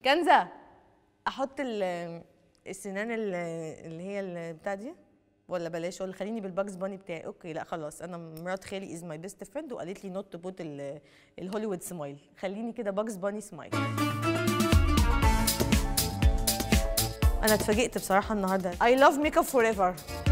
كنزه احط ال- السنان ال- اللي هي ال- بتاع دي ولا بلاش ولا خليني بالباكس باني بتاعي اوكي لا خلاص انا مرات خالي از ماي بيست فريند وقالت لي نوت تو بوت الهوليوود سمايل خليني كده باكس باني سمايل انا اتفاجئت بصراحه النهارده اي لاف ميك اب فور ايفر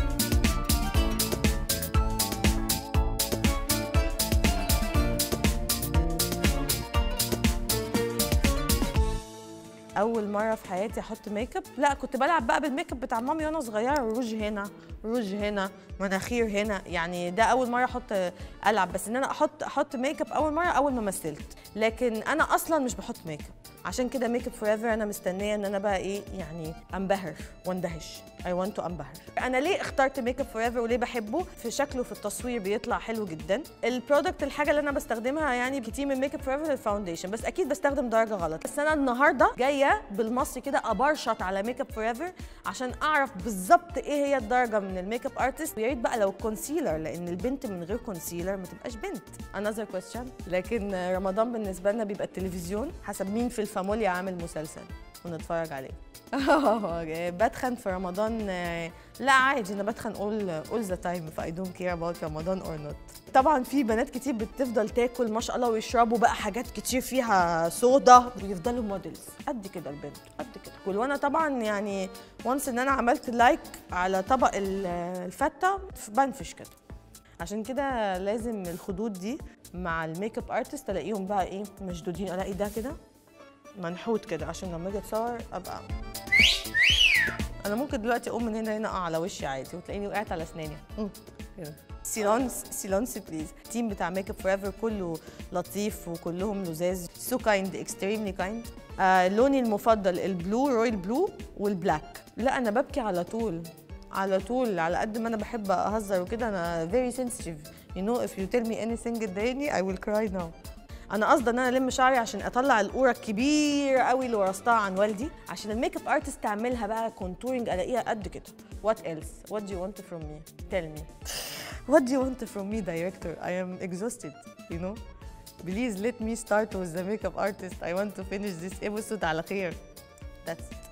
اول مره في حياتي احط ميك اب لا كنت بلعب بقى بالميك اب بتاع مامي وانا صغيره روج هنا روج هنا مناخير هنا يعني ده اول مره احط العب بس ان انا احط احط ميك اب اول مره اول ما مثلت لكن انا اصلا مش بحط ميك اب عشان كده ميك اب فور ايفر انا مستنيه ان انا بقى ايه يعني انبهر واندهش اي ونت تو انبهر انا ليه اخترت ميك اب فور ايفر وليه بحبه في شكله في التصوير بيطلع حلو جدا البرودكت الحاجه اللي انا بستخدمها يعني كتير من ميك اب فور ايفر الفاونديشن بس اكيد بستخدم درجه غلط بس انا النهارده جايه بالمصري كده ابرشط على ميك اب فور ايفر عشان اعرف بالظبط ايه هي الدرجه من الميك اب ارتست ويا ريت بقى لو كونسيلر لان البنت من غير كونسيلر ما تبقاش بنت another question لكن رمضان بالنسبه لنا بيبقى التلفزيون حسب مين في الفاموليا عامل مسلسل ونتفرج عليه بدخن في رمضان آه، لا عادي انا بدخن all all the time if I don't care about رمضان or not طبعا في بنات كتير بتفضل تاكل ما شاء الله ويشربوا بقى حاجات كتير فيها صودا ويفضلوا موديلز قد كده البنت قد كده كل وانا طبعا يعني وانس ان انا عملت لايك على طبق ال- الفته بنفش كده عشان كده لازم الخدود دي مع الميك اب ارتست الاقيهم بقى ايه مشدودين الاقي ده كده منحوت كده عشان لما اجي اتصور ابقى انا ممكن دلوقتي اقوم من هنا هنا اقع على وشي عادي وتلاقيني وقعت على اسناني مم. كده سيلونس سيلونس بليز التيم بتاع ميك اب فور ايفر كله لطيف وكلهم لذاذ سو كايند اكستريملي كايند لوني المفضل البلو رويال بلو والبلاك لا انا ببكي على طول على طول على قد ما انا بحب اهزر وكده انا very sensitive you know if you tell me anything تضايقني I will cry now انا قصدي ان انا الم شعري عشان اطلع القوره الكبيره قوي اللي ورثتها عن والدي عشان الميك اب ارتست تعملها بقى كونتورنج الاقيها قد كده what else what do you want from me tell me what do you want from me director I am exhausted you know please let me start with the makeup artist I want to finish this episode على خير that's it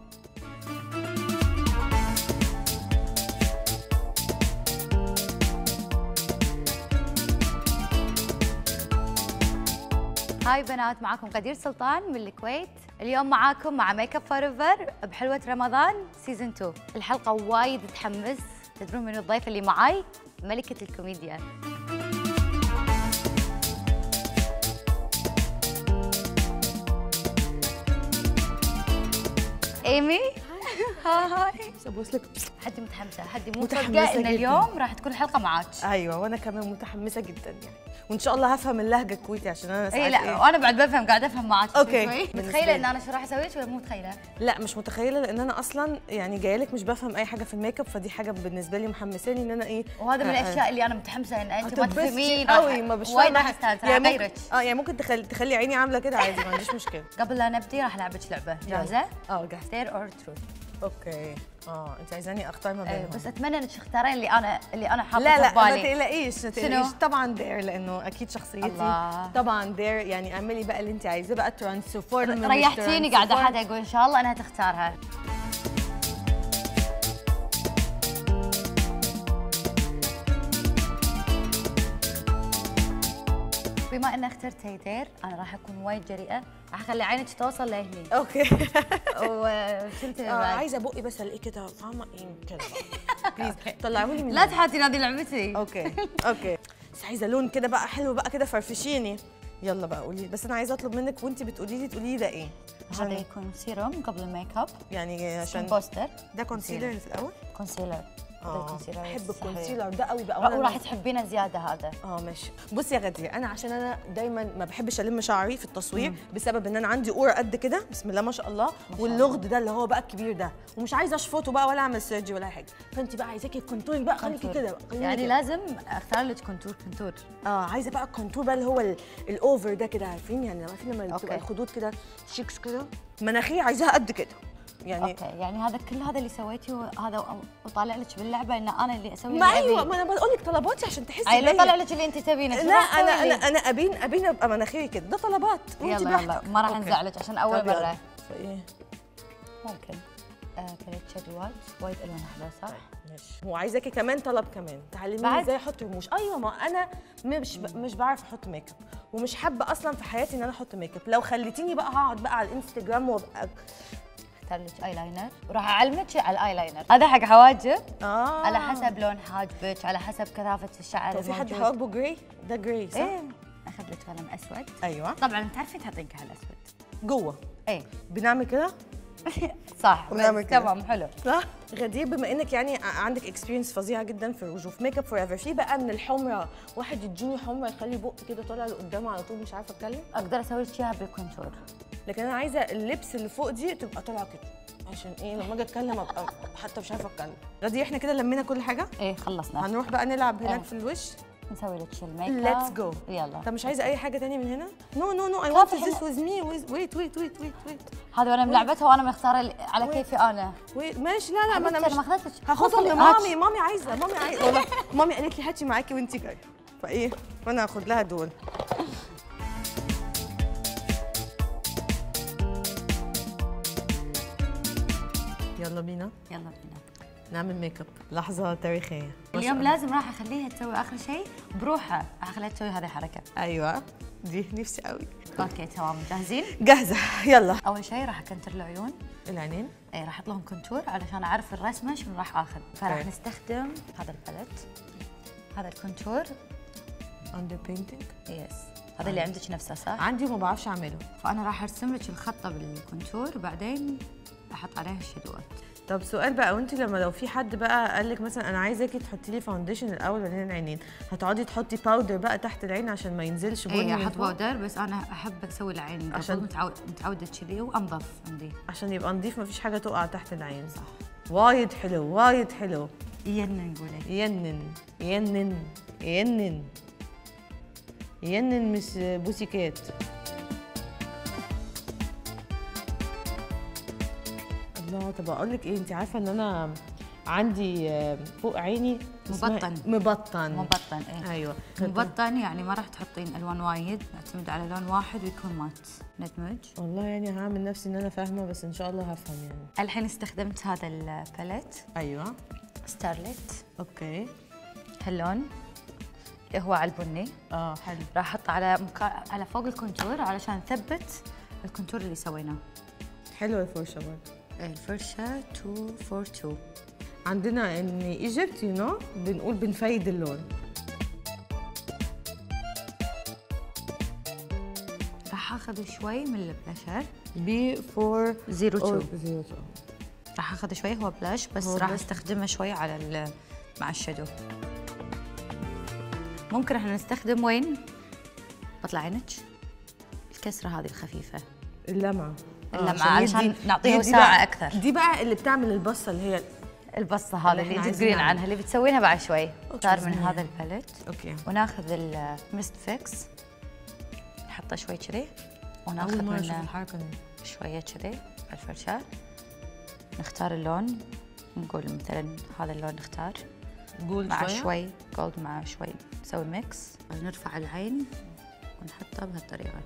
هاي بنات معاكم قدير سلطان من الكويت اليوم معاكم مع ميك اب فور ايفر بحلوه رمضان سيزون 2 الحلقه وايد تحمس تدرون من الضيفه اللي معاي ملكه الكوميديا ايمي هاي بس ابوس لك حدي متحمسه حدي مو متحمسة مصدقه ان جداً. اليوم راح تكون الحلقه معاك ايوه وانا كمان متحمسه جدا يعني وان شاء الله هفهم اللهجه الكويتي عشان انا اي ساعات لا إيه وانا بعد بفهم قاعده افهم معاك شوي أوكي. شوي. بالنسبة متخيله لي. ان انا شو راح اسوي لك ولا مو متخيله؟ لا مش متخيله لان انا اصلا يعني جايه لك مش بفهم اي حاجه في الميك اب فدي حاجه بالنسبه لي محمساني ان انا ايه وهذا من آه، آه. الاشياء اللي انا متحمسه ان انت ما هتتبسطي تفهمين قوي ما مش وايد فاهمة راح حاجة. استانس يعني راح ممكن اغيرك اه يعني ممكن تخلي تخلي عيني عامله كده عادي ما عنديش مشكله قبل لا نبدي راح العبك لعبه جاهزه؟ اه جاهزه ستير اور ترو اوكي اه انت عايزاني اختار ما بينهم بس اتمنى انك تختارين اللي انا اللي انا حاطه لا لا في ما بالي تقلقيش ما شنو؟ تقلقيش طبعا دير لانه اكيد شخصيتي الله. طبعا دير يعني اعملي بقى اللي انت عايزاه بقى ترانسفورم ريحتيني قاعده حدا اقول ان شاء الله انها تختارها بما ان اخترت هيدير انا راح اكون وايد جريئه راح اخلي عينك توصل لهني اوكي وشلت آه عايزه بقي بس الاقيه كده فاهمه ايه كده بليز طلعوه لي من لا تحاتين هذه لعبتي اوكي اوكي بس عايزه لون كده بقى حلو بقى كده فرفشيني يلا بقى قولي بس انا عايزه اطلب منك وانت بتقولي لي تقولي لي ده ايه هذا عشان يكون سيروم قبل الميك اب يعني عشان عشان بوستر ده كونسيلر اللي في الاول كونسيلر هذا اه الكونسيلر بحب الصحي. الكونسيلر ده قوي بقى وراح وراح تحبينه زياده هذا اه ماشي بصي يا غدير انا عشان انا دايما ما بحبش الم شعري في التصوير بسبب ان انا عندي قوره قد كده بسم الله ما شاء الله واللغد ده اللي هو بقى الكبير ده ومش عايزه اشفطه بقى ولا اعمل سيرجي ولا أي حاجه فانت بقى عايزاكي الكونتورنج بقى خليكي كونتور. كده بقى خليكي يعني كده. لازم اختار لك كونتور كونتور اه عايزه بقى الكونتور بقى اللي هو ال- الاوفر ده كده عارفين يعني عارفين لما أوكي. بتبقى الخدود كده شيكس كده مناخير عايزاها قد كده يعني اوكي يعني هذا كل هذا اللي سويتيه هذا وطالع لك باللعبه ان انا اللي اسوي ما اللي ايوه أبيه. ما انا بقول لك طلباتي عشان تحسي اي لو بيا. طلع لك اللي انت تبينه شو لا راح تسوي انا لي؟ انا انا ابين ابين ابقى مناخيري كده ده طلبات وانت يلا يلا براحتك. ما راح أوكي. نزعلك عشان اول طب يلا. مره فايه ممكن آه باليت شادو وايت وايد الوان احلى صح؟ ماشي هو عايزاكي كمان طلب كمان تعلميني بعد؟ ازاي احط رموش ايوه ما انا مش ب... مش بعرف احط ميك اب ومش حابه اصلا في حياتي ان انا احط ميك اب لو خليتيني بقى هقعد بقى على الانستجرام وابقى اختار لك اي لاينر وراح اعلمك على الاي لاينر هذا حق حواجب اه على حسب لون حاجبك على حسب كثافه الشعر طب في حد الموجود. حواجبه جراي ده جراي صح ايه اخذ لك قلم اسود ايوه طبعا تعرفين تحطين كحل اسود جوه ايه بنعمل كده صح ونعمل بس كده. تمام حلو صح غدير بما انك يعني ع- عندك اكسبيرينس فظيعه جدا في الروج وفي ميك اب فور ايفر في بقى من الحمره واحد يديني حمره يخلي بق كده طالع لقدام على طول مش عارفه اتكلم اقدر اسوي لك اياها بالكونتور لكن انا عايزه اللبس اللي فوق دي تبقى طالعه كده عشان ايه لما اجي اتكلم ابقى حتى مش عارفه اتكلم غدير احنا كده لمينا كل حاجه ايه خلصنا هنروح بقى نلعب هناك آه. في الوش نسوي لك الميك اب Let's go. يلا طب مش عايزه اي حاجه تانية من هنا نو نو نو اي خلاص ونت ذس إحنا- ويز مي ويت ويت ويت ويت ويت هذه وانا ملعبتها وانا مختاره ال- على وين؟ كيفي انا ويت ماشي لا لا ما انا حبيبتي مش أنا ما أخذتش. هاخدهم وصلي. لمامي مامي عايزه مامي عايزه والله مامي قالت لي هاتي معاكي وانت جايه فايه وانا هاخد لها دول يلا بينا يلا بينا نعمل ميك اب لحظه تاريخيه ما شاء اليوم الله. لازم راح اخليها تسوي اخر شيء بروحها راح اخليها تسوي هذه الحركه ايوه دي نفسي قوي اوكي تمام جاهزين جاهزه يلا اول شيء راح اكنتر العيون العينين اي راح احط لهم كونتور علشان اعرف الرسمه شنو راح اخذ فراح أوكي. نستخدم هذا الباليت هذا الكونتور اندر بينتنج يس هذا اللي عندك نفسه صح عندي وما بعرفش اعمله فانا راح ارسم لك الخطه بالكونتور وبعدين احط عليها الشدوات طب سؤال بقى وانت لما لو في حد بقى قال لك مثلا انا عايزاكي تحطي لي فاونديشن الاول بعدين العينين هتقعدي تحطي باودر بقى تحت العين عشان ما ينزلش بني اي من احط فوق؟ باودر بس انا احب اسوي العين عشان- عشان متعود متعوده كذي وانظف عندي عشان يبقى نضيف ما فيش حاجه تقع تحت العين صح وايد حلو وايد حلو يلا نقول إيه. ينن ينن ينن ينن مش بوسيكات الله طب اقول لك ايه انت عارفه ان انا عندي آه، فوق عيني اسمها- مبطن. مبطن مبطن ايه ايوه مبطن يعني ما راح تحطين الوان وايد نعتمد على لون واحد ويكون مات ندمج والله يعني هعمل نفسي ان انا فاهمه بس ان شاء الله هفهم يعني الحين استخدمت هذا الباليت ايوه ستارليت اوكي هاللون اللي هو على البني اه حلو راح احطه على مكا... على فوق الكونتور علشان نثبت الكونتور اللي سويناه حلوه الفرشه برضه الفرشه 242 عندنا ان ايجيبت يو نو بنقول بنفيد اللون راح اخذ شوي من البلاشر بي 4 زيرو تو زيرو تو راح اخذ شوي هو بلاش بس هو راح بلاش. استخدمه شوي على ال- مع الشادو ممكن احنا نستخدم وين بطلع عينك الكسره هذه الخفيفه اللمعه اللمعة عشان علشان يدي- نعطيه دي- دي ساعة بقى- أكثر. دي بقى اللي بتعمل البصه اللي هي البصه هذه اللي اللي إحنا انت عايزين تقولين نعمل. عنها اللي بتسوينها بعد شوي أوكي، صار من زين. هذا الباليت اوكي وناخذ الميست فيكس نحطه شوي كذي وناخذ اول مره اشوف منه الحركه دي شويه كذي الفرشاه نختار اللون نقول مثلا هذا اللون نختار قول مع شويه شوي جولد مع شوي نسوي ميكس نرفع العين ونحطها بهالطريقه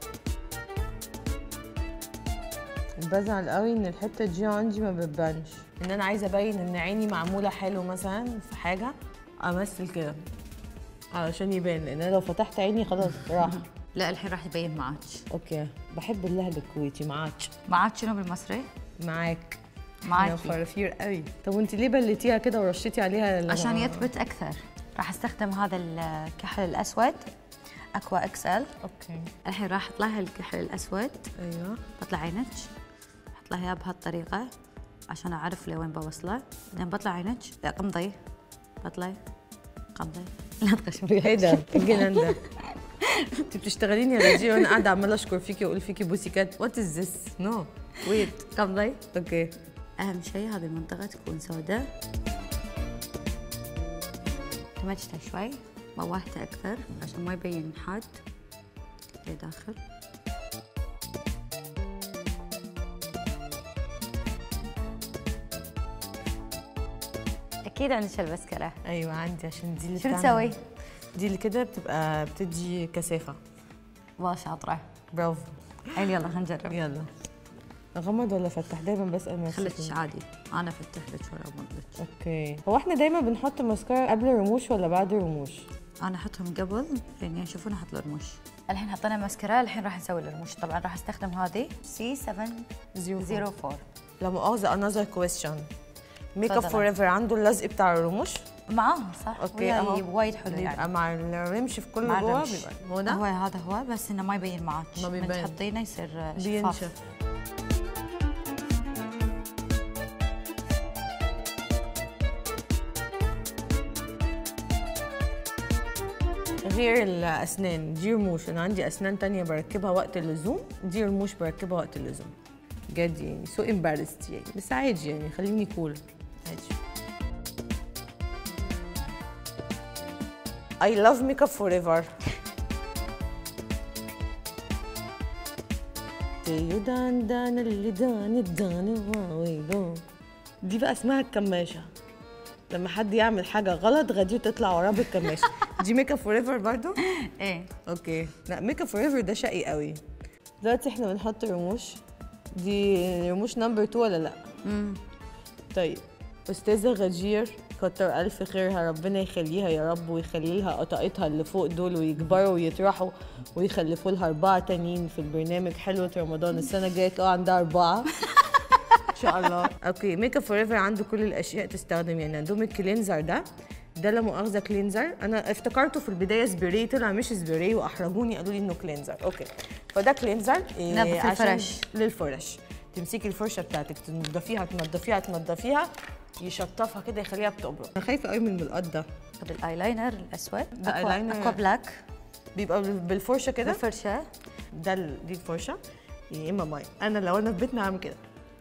بزعل قوي ان الحته دي عندي ما بتبانش ان انا عايزه ابين ان عيني معموله حلو مثلا في حاجه امثل كده علشان يبان لان انا لو فتحت عيني خلاص راح لا الحين راح يبين معك اوكي بحب اللهجه الكويتي معاك معك شنو بالمصري؟ معاك يا معاكي فرافير قوي طب وانت ليه بليتيها كده ورشيتي عليها ال- عشان يثبت اكثر راح استخدم هذا الكحل الاسود اكوا اكس ال اوكي الحين راح احط لها الكحل الاسود ايوه بطلع عينك احط لها اياه بهالطريقه عشان اعرف لوين بوصله بعدين بطلع عينك لا قمضي بطلعي قمضي لا تقشري ايه ده الجنان ده انت بتشتغليني يا رجي وانا قاعده عماله اشكر فيكي واقول فيكي بوسي كات وات از ذس نو ويت قمضي اوكي اهم شيء هذه المنطقه تكون سوداء دمجتها شوي موهته اكثر عشان ما يبين حاد لداخل اكيد عندك البسكره ايوه عندي عشان دي اللي شو بتعمل- تسوي؟ دي اللي كده بتبقى بتدي كثافه والله شاطره برافو عيل يلا خلينا نجرب يلا اغمض ولا افتح دايما بسال نفسي خليك كده. عادي انا فتح لك ولا اغمض لك اوكي هو احنا دايما بنحط ماسكارا قبل الرموش ولا بعد الرموش انا احطهم قبل لين يشوفون احط الرموش الحين حطينا ماسكارا الحين راح نسوي الرموش طبعا راح استخدم هذه سي 704 لا مؤاخذه another question ميك اب تفضل. فور ايفر عنده اللزق بتاع الرموش معاه صح اوكي وياي اهو وايد حلو بيبقى يعني مع الرمش في كل مع جوه الرمش. بيبقى هو ده هو هذا هو بس انه ما يبين معك ما من بيبين. تحطينه يصير شفاف بينشف غير الاسنان دي رموش انا عندي اسنان تانية بركبها وقت اللزوم دي رموش بركبها وقت اللزوم بجد يعني سو امبارست يعني بس عادي يعني خليني كول عادي I love makeup forever تيو دان دان اللي دان الدان واوي دي بقى اسمها الكماشة لما حد يعمل حاجة غلط غدير تطلع وراه بالكماشة دي ميك اب فور ايفر برضه؟ ايه اوكي لا ميك اب فور ايفر ده شقي قوي دلوقتي احنا بنحط رموش دي رموش نمبر 2 ولا لا؟ امم طيب استاذه غجير كتر الف خيرها ربنا يخليها يا رب ويخلي لها قطاقتها اللي فوق دول ويكبروا ويطرحوا ويخلفوا لها اربعه تانيين في البرنامج حلوه رمضان السنه الجايه تلاقوا عندها اربعه ان شاء الله اوكي ميك اب فور ايفر عنده كل الاشياء تستخدم يعني عندهم الكلينزر ده ده لا مؤاخذه كلينزر انا افتكرته في البدايه سبراي طلع مش سبراي واحرجوني قالوا لي انه كلينزر اوكي فده كلينزر إيه، نظف عشان- الفرش. للفرش تمسكي الفرشه بتاعتك تنضفيها تنضفيها تنضفيها يشطفها كده يخليها بتقبض انا خايفه قوي من الملقط ده طب الايلاينر الاسود ده أكوا- eyeliner. اكوا بلاك بيبقى بالفرشه كده بالفرشه ده ال- دي الفرشه يا اما ماي انا لو انا في بيتنا هعمل كده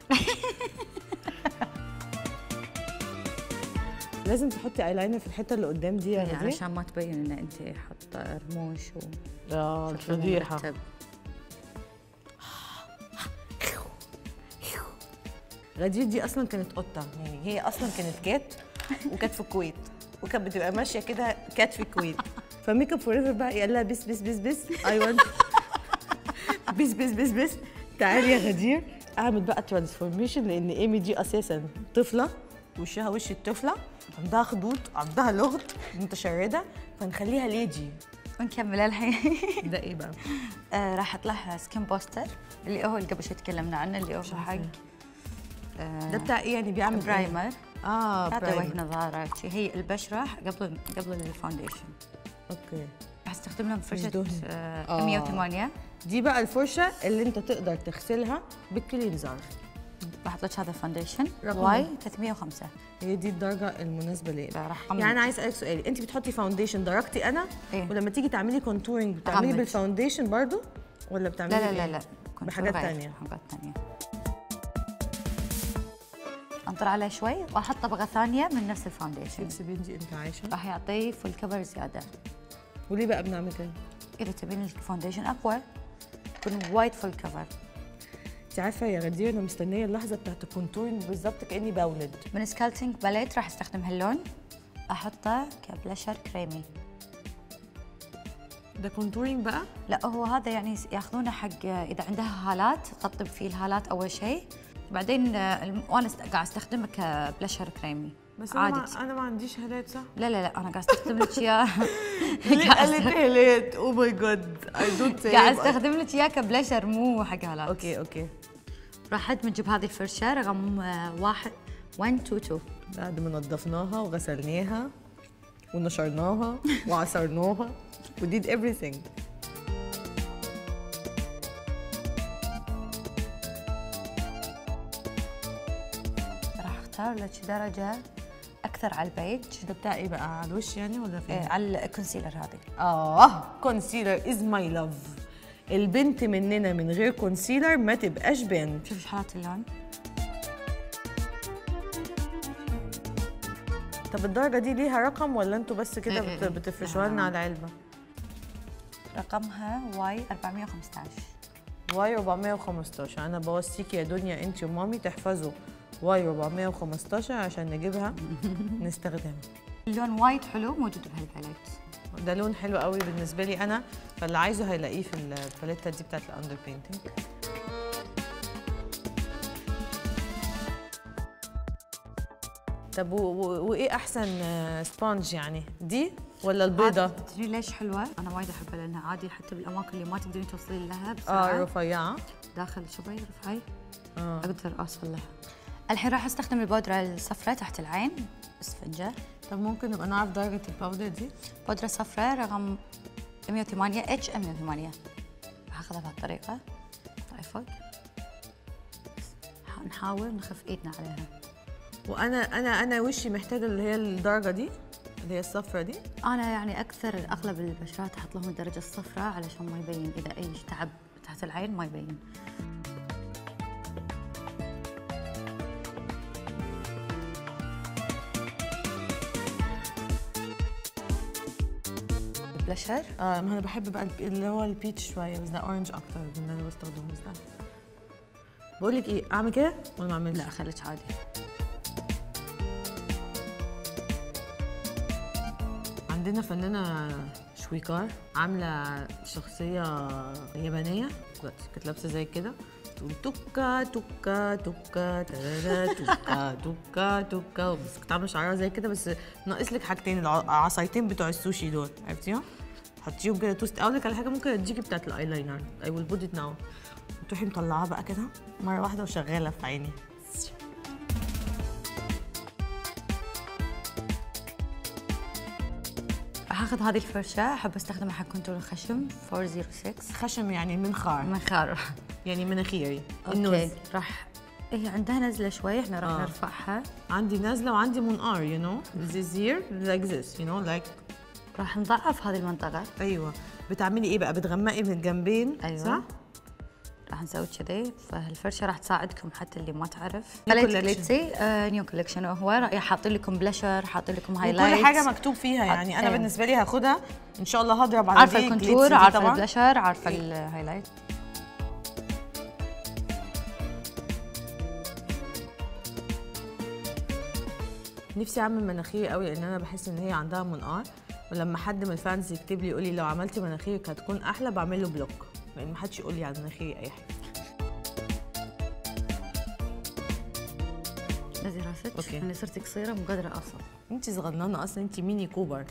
لازم تحطي ايلاينر في الحته اللي قدام دي يا يعني غزير علشان ما تبين ان انت حاطه رموش و اه شكله الفضيحه مرتب. غدير دي اصلا كانت قطه يعني هي اصلا كانت كات وكانت في الكويت وكانت بتبقى ماشيه كده كات في الكويت فميك اب فور ايفر بقى قال لها بس بس بس بس اي ونت بس بس بس بس تعالي يا غدير اعمل بقى ترانسفورميشن لان ايمي دي اساسا طفله وشها وش الطفله عندها خدود عندها لغط متشرده فنخليها ليدي ونكمل الحين ده ايه بقى؟ آه راح اطلع سكين بوستر اللي هو اللي قبل شوي تكلمنا عنه اللي هو حق آه ده بتاع ايه يعني بيعمل إيه؟ برايمر اه تعطي برايمر وجه نظاره شي هي البشره قبل قبل الفاونديشن اوكي راح استخدم لهم فرشه دهن. آه آه. 108 دي بقى الفرشه اللي انت تقدر تغسلها بالكلينزر راح احط لك هذا فاونديشن رقم واي 305 هي دي الدرجه المناسبه ليا راح يعني انا عايز اسالك سؤال انت بتحطي فاونديشن درجتي انا إيه؟ ولما تيجي تعملي كونتورنج بتعملي أغمج. بالفاونديشن برضو ولا بتعملي لا لا بإيه؟ لا لا كنت بحاجات غير، تانية. حاجات ثانيه انطر عليه شوي واحط طبقه ثانيه من نفس الفاونديشن شيبسي بنتي انت عايشه راح يعطيه فول كفر زياده وليه بقى بنعمل كده اذا تبين الفاونديشن اقوى يكون وايد فول كفر انت عارفه يا غدير انا مستنيه اللحظه بتاعت الكونتورنج بالظبط كاني بولد من سكالتنج باليت راح استخدم هاللون احطه كبلشر كريمي ده كونتورنج بقى لا هو هذا يعني ياخذونه حق اذا عندها هالات تطب فيه الهالات اول شيء بعدين آه، الم- وانا است- قاعد استخدمه كبلشر كريمي بس انا عادي ما, انا ما عنديش هالات صح لا لا لا انا قاعد استخدم لك اياه ليه قالت هالات او ماي جاد اي دونت قاعد استخدم لك اياه كبلشر مو حق هالات اوكي اوكي راح ادمج بهذه الفرشه رقم آه، واحد 122 بعد ما نضفناها وغسلناها ونشرناها وعصرناها وديد everything راح اختار لك درجه اكثر على البيج ده بتاع ايه بقى على الوش يعني ولا فين؟ آه، على الكونسيلر هذه اه كونسيلر از ماي لاف البنت مننا من غير كونسيلر ما تبقاش بنت شوف ايش حالات اللون طب الدرجه دي ليها رقم ولا انتوا بس كده إيه بت- إيه. بتفرشوها لنا آه. على العلبه رقمها واي 415 واي 415 انا بوصيكي يا دنيا انت ومامي تحفظوا واي 415 عشان نجيبها نستخدمها اللون وايد حلو موجود بهالباليت ده لون حلو قوي بالنسبه لي انا فاللي عايزه هيلاقيه في الباليته دي بتاعت الاندر بينتنج طب و- و- وايه احسن آه، سبونج يعني دي ولا البيضه تدري ليش حلوه؟ انا وايد احبها لانها عادي حتى بالاماكن اللي ما تقدرين توصلين لها اه بسرعه رفيعه داخل شوي رفعي اه اقدر اوصل لها الحين راح استخدم البودره الصفراء تحت العين اسفنجه طب ممكن نبقى نعرف درجه الباودر دي بودره صفراء رقم 108 اتش 108 راح اخذها بهالطريقه طلعي فوق ح- نحاول نخف ايدنا عليها وانا انا انا وشي محتاجه اللي هي الدرجه دي اللي هي الصفرة دي انا يعني اكثر اغلب البشرات احط لهم الدرجه الصفراء علشان ما يبين اذا اي تعب تحت العين ما يبين بلاشر اه ما انا بحب بقى الب- اللي هو البيتش شويه بس ده اورنج اكتر من اللي انا بستخدمه بس ده بقول لك ايه اعمل كده ولا ما اعملش لا خليك عادي عندنا فنانه شويكار عامله شخصيه يابانيه كانت لابسه زي كده تقول توكا توكا توكا ترادا توكا توكا توكا بس كنت عامله شعرها زي كده بس ناقص لك حاجتين العصايتين بتوع السوشي دول عرفتيهم؟ تحطيهم كده توست اقول لك على حاجه ممكن اديكي بتاعت الايلاينر اي ويل بوت ات ناو تروحي مطلعاها بقى كده مره واحده وشغاله في عيني راح اخذ هذه الفرشه احب استخدمها حق كونتور الخشم 406 خشم يعني منخار منخار يعني مناخيري النوز اوكي راح هي عندها نزله شوي احنا راح آه. نرفعها عندي نازله وعندي منقار you know this is here like this you know like راح نضعف هذه المنطقه ايوه بتعملي ايه بقى بتغمقي من الجنبين أيوة. صح راح نسوي كذي فالفرشه راح تساعدكم حتى اللي ما تعرف نيو خليت collection. جليتسي آه نيو كولكشن هو راح حاطين لكم بلشر حاطين لكم هايلايت كل حاجه مكتوب فيها يعني انا أيوة. بالنسبه لي هاخدها ان شاء الله هضرب على عارفه دي الكونتور glitzy دي عارفه طبعاً. البلشر عارفه الهايلايت نفسي اعمل مناخيري قوي لان انا بحس ان هي عندها منقار ولما حد من الفانز يكتب لي يقول لي لو عملتي مناخيرك هتكون احلى بعمل له بلوك لان ما حدش يقول لي على مناخيري اي حاجه نزلي راسك أوكي. انا صرت قصيره مو قادره اوصل انت صغننه اصلا انت ميني كوبر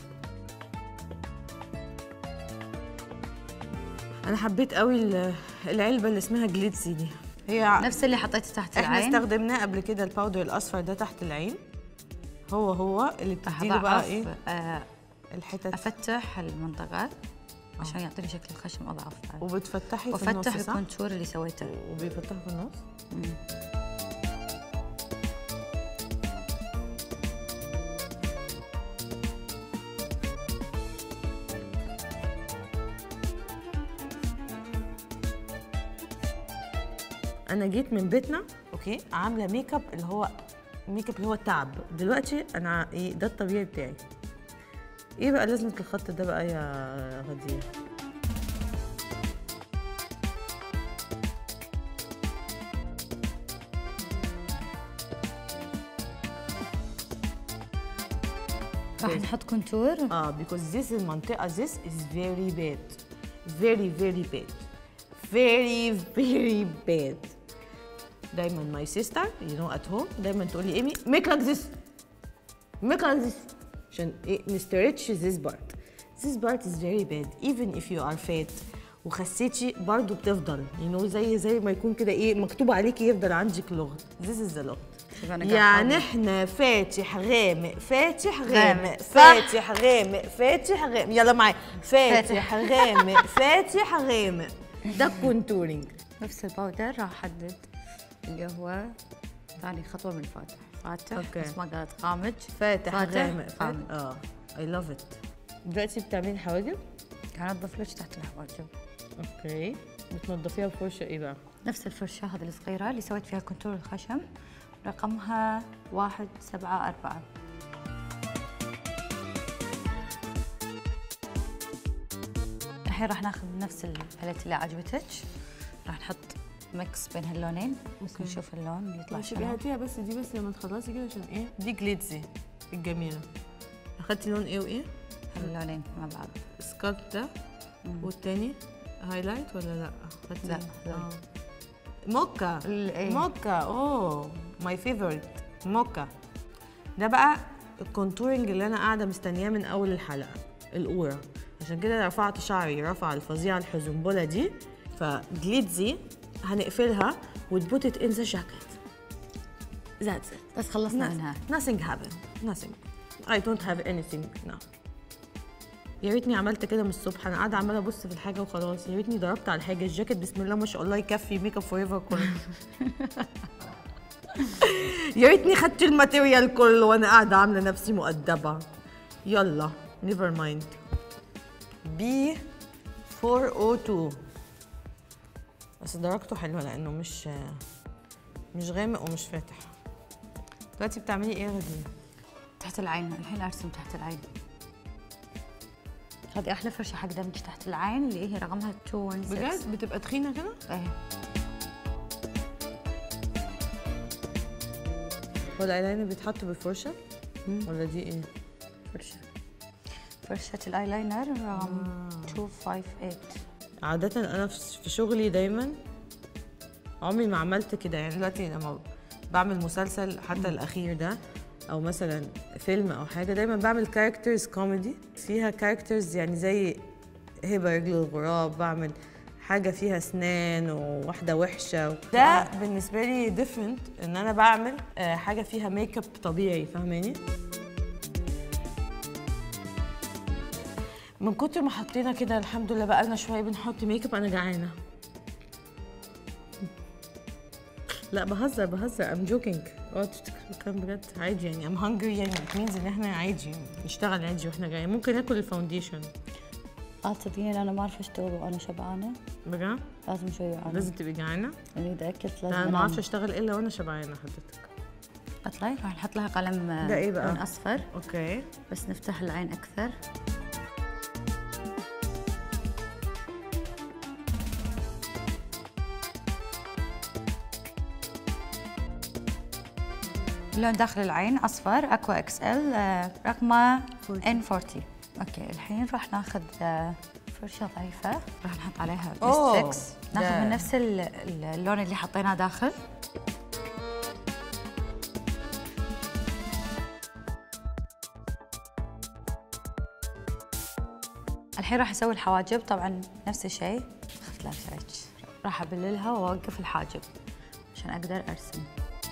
انا حبيت قوي ال- العلبه اللي اسمها جليتسي دي هي نفس اللي حطيته تحت احنا العين استخدمناه قبل كده الباودر الاصفر ده تحت العين هو هو اللي راح بتديله بقى اضعف ايه آه الحتت افتح المنطقه عشان يعطيني شكل الخشم اضعف بعد. وبتفتحي في النص وافتح صح؟ الكونتور اللي سويته وبيفتحوا في النص انا جيت من بيتنا اوكي عامله ميك اب اللي هو ميك اب اللي هو التعب دلوقتي انا ايه ده الطبيعي بتاعي ايه بقى لازمه الخط ده بقى يا غدير راح نحط كونتور اه because this المنطقة this is very bad very very bad very very bad دايما my sister you know at home دايما تقول لي ايمي make like this make like this عشان ايه نستريتش this part this part is very bad even if you are fat وخسيتي برضو بتفضل you know زي زي ما يكون كده ايه مكتوب عليكي يفضل عندك لغط this is the لغط أنا قاعد يعني أحاول. احنا فاتح غامق فاتح غامق. غامق صح. فاتح غامق فاتح غامق يلا معايا فاتح غامق فاتح غامق ده الكونتورنج نفس الباودر راح احدد اللي هو ثاني خطوه من فاتح فاتح أوكي. بس ما قالت قامج فاتح فاتح، غامق غامق. فاتح اه اي لاف ات دلوقتي بتعملي حواجب كان اضيف لك تحت الحواجب اوكي بتنضفيها بفرشه ايه بقى نفس الفرشة هذه الصغيرة اللي سويت فيها كونتور الخشم رقمها واحد سبعة أربعة الحين راح ناخذ نفس الباليت اللي عجبتك راح نحط ميكس بين هاللونين ممكن نشوف اللون يطلع ماشي شنو هاتيها بس دي بس لما تخلصي كده عشان ايه دي جليتزي الجميله اخدتي لون ايه وايه هاللونين مع بعض سكالب ده والتاني هايلايت ولا لا أخدتي لا، إيه؟ لا. آه. موكا ال- إيه. موكا اوه ماي فيفورت موكا ده بقى الكونتورنج اللي انا قاعده مستنياه من اول الحلقه القوره عشان كده رفعت شعري رفع الفظيعه الحزنبله دي فجليتزي هنقفلها وتبوت ات ان ذا جاكيت That's it. بس خلصنا منها Nothing happened. Nothing. I don't have anything now. يا ريتني عملت كده من الصبح انا قاعده عماله ابص في الحاجه وخلاص يا ريتني ضربت على الحاجه الجاكيت بسم الله ما شاء الله يكفي ميك اب فور ايفر كله يا ريتني خدت الماتيريال كله وانا قاعده عامله نفسي مؤدبه يلا نيفر مايند بي 402 بس درجته حلوه لانه مش مش غامق ومش فاتح دلوقتي بتعملي ايه يا غدير؟ تحت العين الحين ارسم تحت العين هذه احلى فرشه حق دمج تحت العين اللي هي رقمها 216 بجد بتبقى تخينه كده؟ ايه هو الايلاينر بيتحط بالفرشه؟ ولا دي ايه؟ فرشه فرشه الايلاينر رقم 258 عادة أنا في في شغلي دايما عمري ما عملت كده يعني دلوقتي لما بعمل مسلسل حتى الأخير ده أو مثلا فيلم أو حاجة دايما بعمل كاركترز كوميدي فيها كاركترز يعني زي هبة رجل الغراب بعمل حاجة فيها أسنان وواحدة وحشة ده بالنسبة لي ديفرنت إن أنا بعمل آه، حاجة فيها ميك اب طبيعي فاهماني؟ من كتر ما حطينا كده الحمد لله بقى لنا شويه بنحط ميك اب انا جعانه لا بهزر بهزر ام جوكينج اوعى تفتكروا كان بجد عادي يعني ام هانجري يعني it means ان احنا عادي نشتغل عادي واحنا جايين ممكن ناكل الفاونديشن اه تصدقين انا ما اعرف اشتغل وانا شبعانه بجد لازم شوي جوعانه لازم تبقي جعانه يعني اذا اكلت لا لازم انا ما اعرفش انام اشتغل الا وانا شبعانه حضرتك اطلعي راح نحط لها قلم آه، ده إيه بقى؟ لون اصفر اوكي بس نفتح العين اكثر اللون داخل العين اصفر اكوا اكس ال آه، رقمه ان 40 اوكي الحين راح ناخذ آه، فرشه ضعيفه راح نحط عليها أوه، ليستكس ناخذ ده- من نفس ال- ال- اللون اللي حطيناه داخل الحين راح اسوي الحواجب طبعا نفس الشيء اخذت لها راح ابللها واوقف الحاجب عشان اقدر ارسم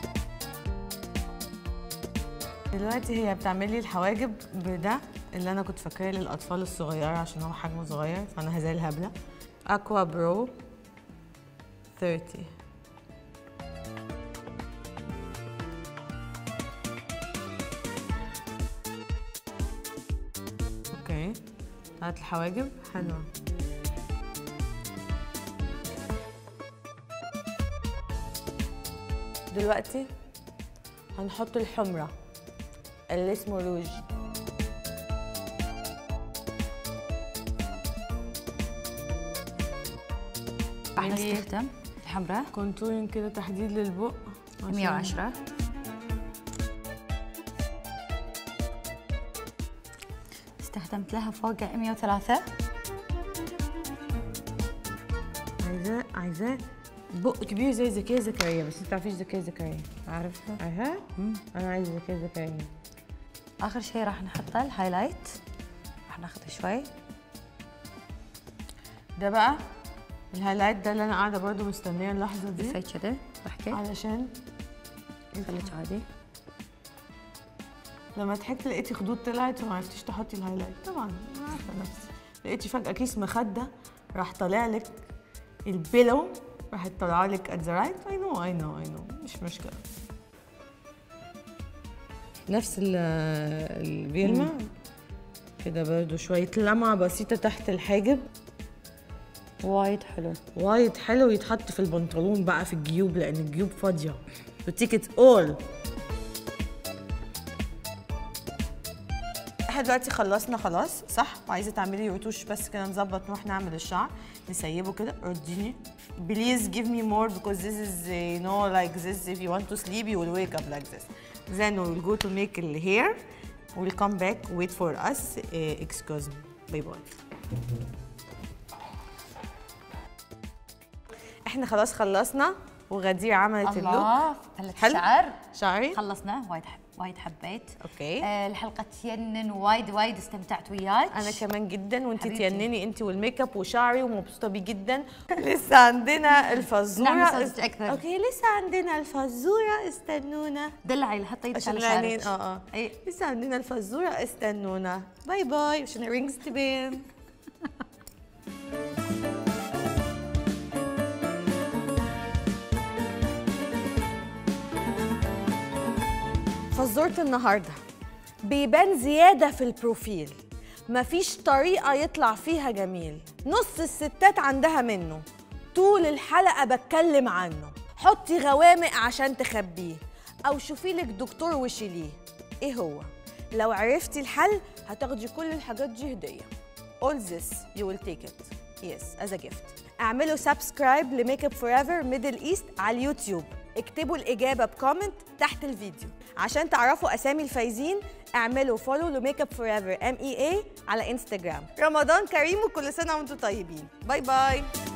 دلوقتي هي بتعمل لي الحواجب بده اللي انا كنت فاكراه للاطفال الصغيره عشان هو حجمه صغير فانا زي الهبله اكوا برو 30 اوكي بتاعت الحواجب حلوه دلوقتي هنحط الحمرة اللي اسمه روج راح ملي- نستخدم الحمراء كونتورين كده تحديد للبق عشان- 110 استخدمت لها فوق 103 عايزاه عايزاه بق كبير زي زكية زكريا بس انت تعرفيش زكية زكريا عارفها عارفها؟ انا عايزة زكية زكريا اخر شيء راح نحطه الهايلايت راح ناخذه شوي ده بقى الهايلايت ده اللي انا قاعدة برضو مستنية اللحظة دي زي كذا ضحكي علشان خليك عادي لما ضحكت لقيتي خدود طلعت وما عرفتيش تحطي الهايلايت طبعا أنا عارفه نفسي لقيتي فجاه كيس مخده راح طالع لك البيلو راحت طالعه لك ات ذا رايت اي نو اي نو اي نو مش مشكله نفس ال- اللي بيلمع كده برضو شويه لمعه بسيطه تحت الحاجب وايد حلو وايد حلو يتحط في البنطلون بقى في الجيوب لان الجيوب فاضيه بتيكت اول احنا دلوقتي خلصنا خلاص صح وعايزه تعملي رتوش بس كده نظبط نروح نعمل الشعر نسيبه كده رديني please give me more because this is uh, you know like this if you want to sleep you will wake up like this then we'll go to make the hair we'll come back wait for us uh, excuse me bye bye احنا خلاص خلصنا وغدير عملت اللوك الله ثلاث حلو. شعر شعري خلصنا وايد حب وايد حبيت اوكي آه الحلقه تينن وايد وايد استمتعت وياك انا كمان جدا وانت حبيبتي. تينني انت والميك اب وشعري ومبسوطه بيه جدا لسه عندنا الفزوره نعمل صوتك أكثر. اوكي لسه عندنا الفزوره استنونا دلعي لها طيب عشان على العينين شعرك اه اه اي لسه عندنا الفزوره استنونا باي باي عشان الرينجز تبان فزورة النهاردة بيبان زيادة في البروفيل مفيش طريقة يطلع فيها جميل نص الستات عندها منه طول الحلقة بتكلم عنه حطي غوامق عشان تخبيه أو شوفي لك دكتور وشيليه إيه هو؟ لو عرفتي الحل هتاخدي كل الحاجات دي هدية All this you will take it Yes as a gift اعملوا سبسكرايب لميك اب فور ايفر ميدل ايست على اليوتيوب اكتبوا الإجابة بكومنت تحت الفيديو عشان تعرفوا أسامي الفايزين اعملوا فولو لميك اب فور ايفر ام اي اي على انستجرام رمضان كريم وكل سنة وانتم طيبين باي باي